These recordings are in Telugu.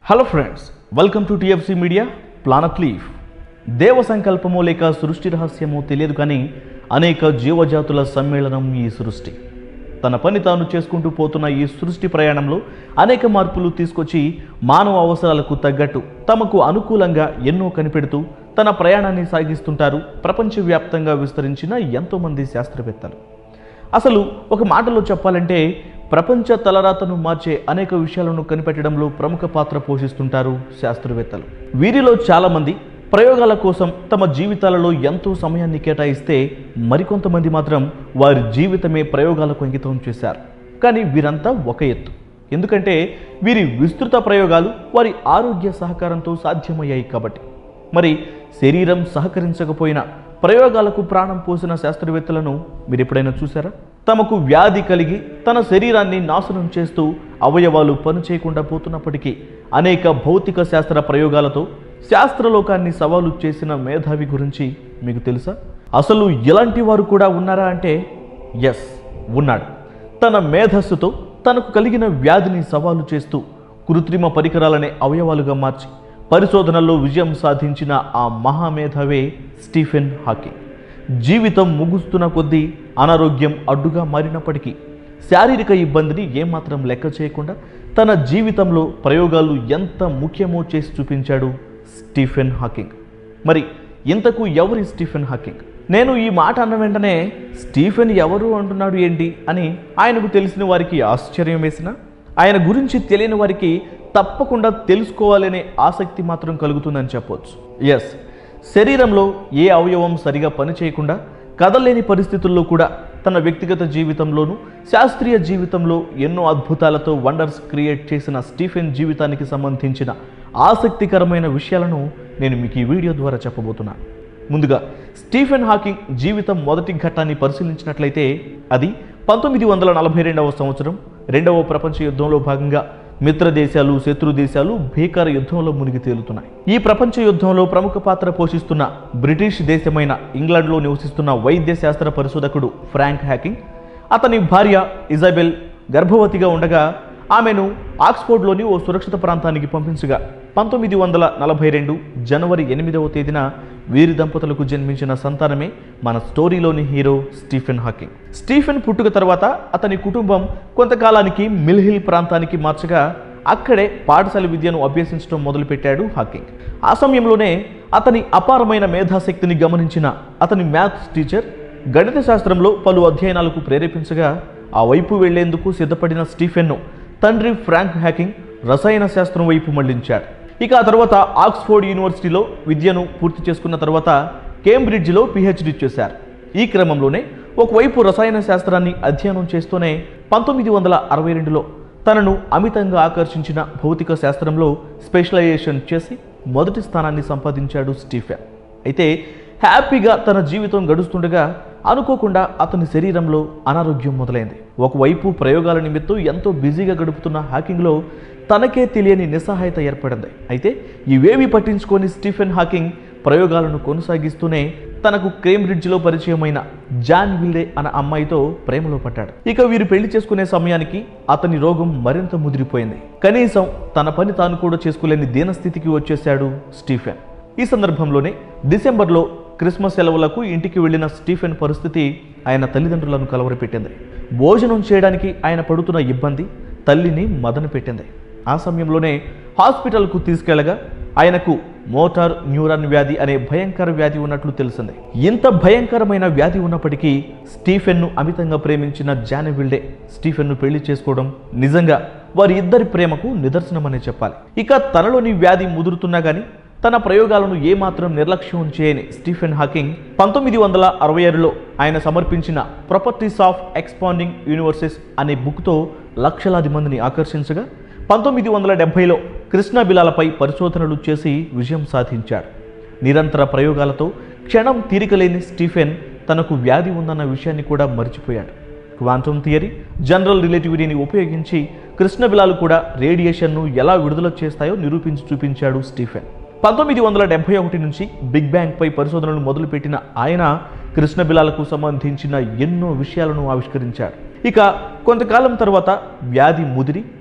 Hello friends welcome to TFC media planet లీఫ్ దేవ సంకల్పమో లేక సృష్టి రహస్యమో తెలియదు కానీ అనేక జీవజాతుల సమ్మేళనం ఈ సృష్టి తన పని తాను చేసుకుంటూ పోతున్న ఈ సృష్టి ప్రయాణంలో అనేక మార్పులు తీసుకొచ్చి మానవ అవసరాలకు తగ్గట్టు తమకు అనుకూలంగా ఎన్నో కనిపెడుతూ తన ప్రయాణాన్ని సాగిస్తుంటారు ప్రపంచవ్యాప్తంగా విస్తరించిన ఎంతోమంది శాస్త్రవేత్తలు అసలు ఒక మాటలో చెప్పాలంటే ప్రపంచ తలరాతను మార్చే అనేక విషయాలను కనిపెట్టడంలో ప్రముఖ పాత్ర పోషిస్తుంటారు శాస్త్రవేత్తలు వీరిలో చాలామంది ప్రయోగాల కోసం తమ జీవితాలలో ఎంతో సమయాన్ని కేటాయిస్తే మరికొంతమంది మాత్రం వారి జీవితమే ప్రయోగాలకు అంకితం చేశారు కానీ వీరంతా ఒక ఎత్తు ఎందుకంటే వీరి విస్తృత ప్రయోగాలు వారి ఆరోగ్య సహకారంతో సాధ్యమయ్యాయి కాబట్టి మరి శరీరం సహకరించకపోయినా ప్రయోగాలకు ప్రాణం పోసిన శాస్త్రవేత్తలను మీరు ఎప్పుడైనా చూసారా తమకు వ్యాధి కలిగి తన శరీరాన్ని నాశనం చేస్తూ అవయవాలు పనిచేయకుండా పోతున్నప్పటికీ అనేక భౌతిక శాస్త్ర ప్రయోగాలతో శాస్త్రలోకాన్ని సవాలు చేసిన మేధావి గురించి మీకు తెలుసా అసలు ఇలాంటి వారు కూడా ఉన్నారా అంటే ఎస్ ఉన్నాడు తన మేధస్సుతో తనకు కలిగిన వ్యాధిని సవాలు చేస్తూ కృత్రిమ పరికరాలనే అవయవాలుగా మార్చి పరిశోధనల్లో విజయం సాధించిన ఆ మహామేధావే స్టీఫెన్ హాకింగ్ జీవితం ముగుస్తున్న కొద్దీ అనారోగ్యం అడ్డుగా మారినప్పటికీ శారీరక ఇబ్బందిని ఏమాత్రం లెక్క చేయకుండా తన జీవితంలో ప్రయోగాలు ఎంత ముఖ్యమో చేసి చూపించాడు స్టీఫెన్ హాకింగ్ మరి ఇంతకు ఎవరి స్టీఫెన్ హాకింగ్ నేను ఈ మాట అన్న వెంటనే స్టీఫెన్ ఎవరు అంటున్నాడు ఏంటి అని ఆయనకు తెలిసిన వారికి ఆశ్చర్యం వేసిన ఆయన గురించి తెలియని వారికి తప్పకుండా తెలుసుకోవాలనే ఆసక్తి మాత్రం కలుగుతుందని చెప్పొచ్చు ఎస్ శరీరంలో ఏ అవయవం సరిగా పనిచేయకుండా కదలేని పరిస్థితుల్లో కూడా తన వ్యక్తిగత జీవితంలోనూ శాస్త్రీయ జీవితంలో ఎన్నో అద్భుతాలతో వండర్స్ క్రియేట్ చేసిన స్టీఫెన్ జీవితానికి సంబంధించిన ఆసక్తికరమైన విషయాలను నేను మీకు ఈ వీడియో ద్వారా చెప్పబోతున్నాను ముందుగా స్టీఫెన్ హాకింగ్ జీవితం మొదటి ఘట్టాన్ని పరిశీలించినట్లయితే అది పంతొమ్మిది వందల నలభై రెండవ సంవత్సరం రెండవ ప్రపంచ యుద్ధంలో భాగంగా మిత్ర దేశాలు శత్రు దేశాలు భీకర యుద్ధంలో మునిగి తేలుతున్నాయి ఈ ప్రపంచ యుద్ధంలో ప్రముఖ పాత్ర పోషిస్తున్న బ్రిటిష్ దేశమైన ఇంగ్లాండ్లో నివసిస్తున్న వైద్య శాస్త్ర పరిశోధకుడు ఫ్రాంక్ హ్యాకింగ్ అతని భార్య ఇజాబెల్ గర్భవతిగా ఉండగా ఆమెను ఆక్స్ఫోర్డ్లోని ఓ సురక్షిత ప్రాంతానికి పంపించగా పంతొమ్మిది వందల నలభై రెండు జనవరి ఎనిమిదవ తేదీన వీరి దంపతులకు జన్మించిన సంతానమే మన స్టోరీలోని హీరో స్టీఫెన్ హాకింగ్ స్టీఫెన్ పుట్టుక తర్వాత అతని కుటుంబం కొంతకాలానికి మిల్హిల్ ప్రాంతానికి మార్చగా అక్కడే పాఠశాల విద్యను అభ్యసించడం మొదలుపెట్టాడు హాకింగ్ ఆ సమయంలోనే అతని అపారమైన మేధాశక్తిని గమనించిన అతని మ్యాథ్స్ టీచర్ గణిత శాస్త్రంలో పలు అధ్యయనాలకు ప్రేరేపించగా ఆ వైపు వెళ్లేందుకు సిద్ధపడిన స్టీఫెన్ను తండ్రి ఫ్రాంక్ హ్యాకింగ్ రసాయన శాస్త్రం వైపు మళ్లించాడు ఇక ఆ తర్వాత ఆక్స్ఫోర్డ్ యూనివర్సిటీలో విద్యను పూర్తి చేసుకున్న తర్వాత కేంబ్రిడ్జ్లో పిహెచ్డి చేశారు ఈ క్రమంలోనే ఒకవైపు రసాయన శాస్త్రాన్ని అధ్యయనం చేస్తూనే పంతొమ్మిది వందల అరవై రెండులో తనను అమితంగా ఆకర్షించిన భౌతిక శాస్త్రంలో స్పెషలైజేషన్ చేసి మొదటి స్థానాన్ని సంపాదించాడు స్టీఫెన్ అయితే హ్యాపీగా తన జీవితం గడుస్తుండగా అనుకోకుండా అతని శరీరంలో అనారోగ్యం మొదలైంది ఒకవైపు ప్రయోగాల నిమిత్తం ఎంతో బిజీగా గడుపుతున్న హాకింగ్లో తనకే తెలియని నిస్సహాయత ఏర్పడింది అయితే ఇవేవి పట్టించుకొని స్టీఫెన్ హాకింగ్ ప్రయోగాలను కొనసాగిస్తూనే తనకు కేంబ్రిడ్జ్లో పరిచయమైన జాన్ విల్డే అన్న అమ్మాయితో ప్రేమలో పడ్డాడు ఇక వీరు పెళ్లి చేసుకునే సమయానికి అతని రోగం మరింత ముదిరిపోయింది కనీసం తన పని తాను కూడా చేసుకోలేని దీనస్థితికి వచ్చేశాడు స్టీఫెన్ ఈ సందర్భంలోనే డిసెంబర్లో క్రిస్మస్ సెలవులకు ఇంటికి వెళ్లిన స్టీఫెన్ పరిస్థితి ఆయన తల్లిదండ్రులను కలవరపెట్టింది భోజనం చేయడానికి ఆయన పడుతున్న ఇబ్బంది తల్లిని మదన పెట్టింది ఆ సమయంలోనే హాస్పిటల్కు తీసుకెళ్లగా ఆయనకు మోటార్ న్యూరాన్ వ్యాధి అనే భయంకర వ్యాధి ఉన్నట్లు తెలిసింది ఇంత భయంకరమైన వ్యాధి ఉన్నప్పటికీ స్టీఫెన్ను అమితంగా ప్రేమించిన జాని విల్డే స్టీఫెన్ను పెళ్లి చేసుకోవడం నిజంగా వారి ఇద్దరి ప్రేమకు నిదర్శనమనే చెప్పాలి ఇక తనలోని వ్యాధి ముదురుతున్నా గానీ తన ప్రయోగాలను ఏమాత్రం నిర్లక్ష్యం చేయని స్టీఫెన్ హాకింగ్ పంతొమ్మిది వందల అరవై ఆరులో ఆయన సమర్పించిన ప్రాపర్టీస్ ఆఫ్ ఎక్స్పాండింగ్ యూనివర్సెస్ అనే బుక్తో లక్షలాది మందిని ఆకర్షించగా పంతొమ్మిది వందల డెబ్బైలో కృష్ణ బిలాలపై పరిశోధనలు చేసి విజయం సాధించాడు నిరంతర ప్రయోగాలతో క్షణం తీరికలేని స్టీఫెన్ తనకు వ్యాధి ఉందన్న విషయాన్ని కూడా మర్చిపోయాడు క్వాంటమ్ థియరీ జనరల్ రిలేటివిటీని ఉపయోగించి కృష్ణ బిలాలు కూడా రేడియేషన్ను ఎలా విడుదల చేస్తాయో నిరూపించి చూపించాడు స్టీఫెన్ పంతొమ్మిది వందల డెబ్బై ఒకటి నుంచి బిగ్ బ్యాంగ్ పై పరిశోధనలు మొదలుపెట్టిన ఆయన కృష్ణ బిలాలకు సంబంధించిన ఎన్నో విషయాలను ఆవిష్కరించాడు ఇక కొంతకాలం తర్వాత వ్యాధి ముదిరి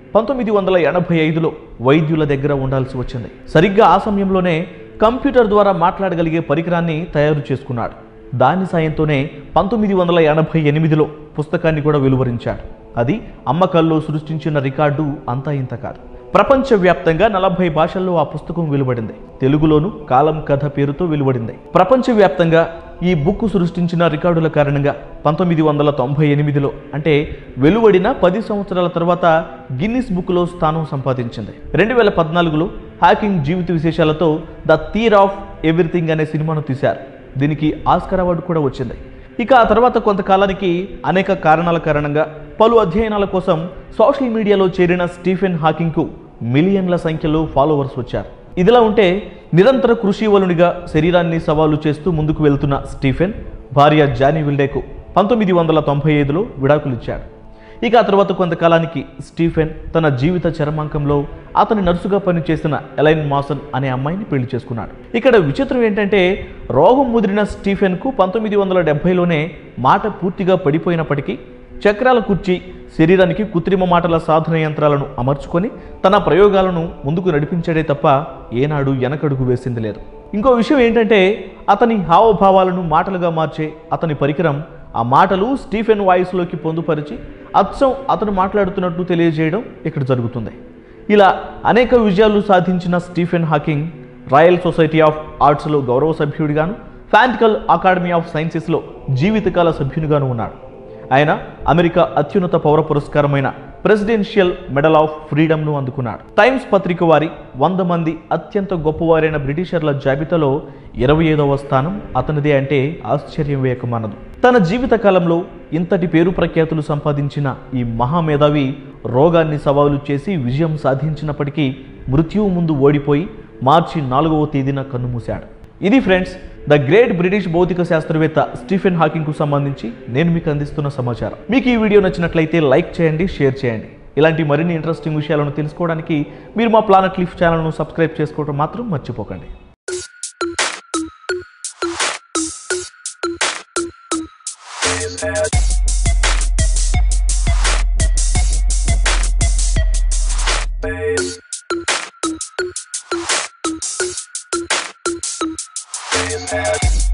పంతొమ్మిది వందల ఎనభై ఐదులో వైద్యుల దగ్గర ఉండాల్సి వచ్చింది సరిగ్గా ఆ సమయంలోనే కంప్యూటర్ ద్వారా మాట్లాడగలిగే పరికరాన్ని తయారు చేసుకున్నాడు దాని సాయంతోనే పంతొమ్మిది వందల ఎనభై ఎనిమిదిలో పుస్తకాన్ని కూడా వెలువరించాడు అది అమ్మకాల్లో సృష్టించిన రికార్డు అంతా ఇంత కాదు ప్రపంచవ్యాప్తంగా నలభై భాషల్లో ఆ పుస్తకం వెలువడింది తెలుగులోను కాలం కథ పేరుతో వెలువడింది ప్రపంచవ్యాప్తంగా ఈ బుక్ సృష్టించిన రికార్డుల కారణంగా పంతొమ్మిది వందల తొంభై ఎనిమిదిలో అంటే వెలువడిన పది సంవత్సరాల తర్వాత గిన్నిస్ బుక్లో స్థానం సంపాదించింది రెండు వేల పద్నాలుగులో హ్యాకింగ్ జీవిత విశేషాలతో ద థీర్ ఆఫ్ ఎవ్రీథింగ్ అనే సినిమాను తీశారు దీనికి ఆస్కర్ అవార్డు కూడా వచ్చింది ఇక ఆ తర్వాత కొంతకాలానికి అనేక కారణాల కారణంగా పలు అధ్యయనాల కోసం సోషల్ మీడియాలో చేరిన స్టీఫెన్ హాకింగ్కు మిలియన్ల సంఖ్యలో ఫాలోవర్స్ వచ్చారు ఇదిలా ఉంటే నిరంతర కృషివలునిగా శరీరాన్ని సవాలు చేస్తూ ముందుకు వెళ్తున్న స్టీఫెన్ భార్య జానీ విల్డేకు పంతొమ్మిది వందల తొంభై ఐదులో విడాకులిచ్చాడు ఇక ఆ తర్వాత కొంతకాలానికి స్టీఫెన్ తన జీవిత చరమాంకంలో అతని నర్సుగా పనిచేసిన ఎలైన్ మాసన్ అనే అమ్మాయిని పెళ్లి చేసుకున్నాడు ఇక్కడ విచిత్రం ఏంటంటే రోగం ముదిరిన స్టీఫెన్కు పంతొమ్మిది వందల డెబ్బైలోనే మాట పూర్తిగా పడిపోయినప్పటికీ చక్రాల కుర్చీ శరీరానికి కృత్రిమ మాటల సాధన యంత్రాలను అమర్చుకొని తన ప్రయోగాలను ముందుకు నడిపించాడే తప్ప ఏనాడు వెనకడుగు వేసింది లేదు ఇంకో విషయం ఏంటంటే అతని హావభావాలను మాటలుగా మార్చే అతని పరికరం ఆ మాటలు స్టీఫెన్ వాయిస్లోకి పొందుపరిచి అచ్చం అతను మాట్లాడుతున్నట్టు తెలియజేయడం ఇక్కడ జరుగుతుంది ఇలా అనేక విజయాలు సాధించిన Stephen Hawking royal society of ఆర్ట్స్లో గౌరవ సభ్యుడిగాను ఫ్యాంటికల్ అకాడమీ ఆఫ్ సైన్సెస్లో జీవితకాల సభ్యునిగాను ఉన్నాడు ఆయన అమెరికా అత్యున్నత పౌర పురస్కారమైన ప్రెసిడెన్షియల్ మెడల్ ఆఫ్ ఫ్రీడమ్ను అందుకున్నాడు టైమ్స్ పత్రిక వారి వంద మంది అత్యంత గొప్పవారైన బ్రిటిషర్ల జాబితాలో ఇరవై ఐదవ స్థానం అతనిదే అంటే ఆశ్చర్యం వేయకమానదు తన జీవిత కాలంలో ఇంతటి పేరు ప్రఖ్యాతులు సంపాదించిన ఈ మహామేధావి రోగాన్ని సవాలు చేసి విజయం సాధించినప్పటికీ మృత్యువు ముందు ఓడిపోయి మార్చి నాలుగవ తేదీన కన్నుమూశాడు ఇది ఫ్రెండ్స్ ద గ్రేట్ బ్రిటిష్ భౌతిక శాస్త్రవేత్త స్టీఫెన్ హాకింగ్కు సంబంధించి నేను మీకు అందిస్తున్న సమాచారం మీకు ఈ వీడియో నచ్చినట్లయితే లైక్ చేయండి షేర్ చేయండి ఇలాంటి మరిన్ని ఇంట్రెస్టింగ్ విషయాలను తెలుసుకోవడానికి మీరు మా ప్లానెట్ లిఫ్ ఛానల్ను సబ్స్క్రైబ్ చేసుకోవడం మాత్రం మర్చిపోకండి Base.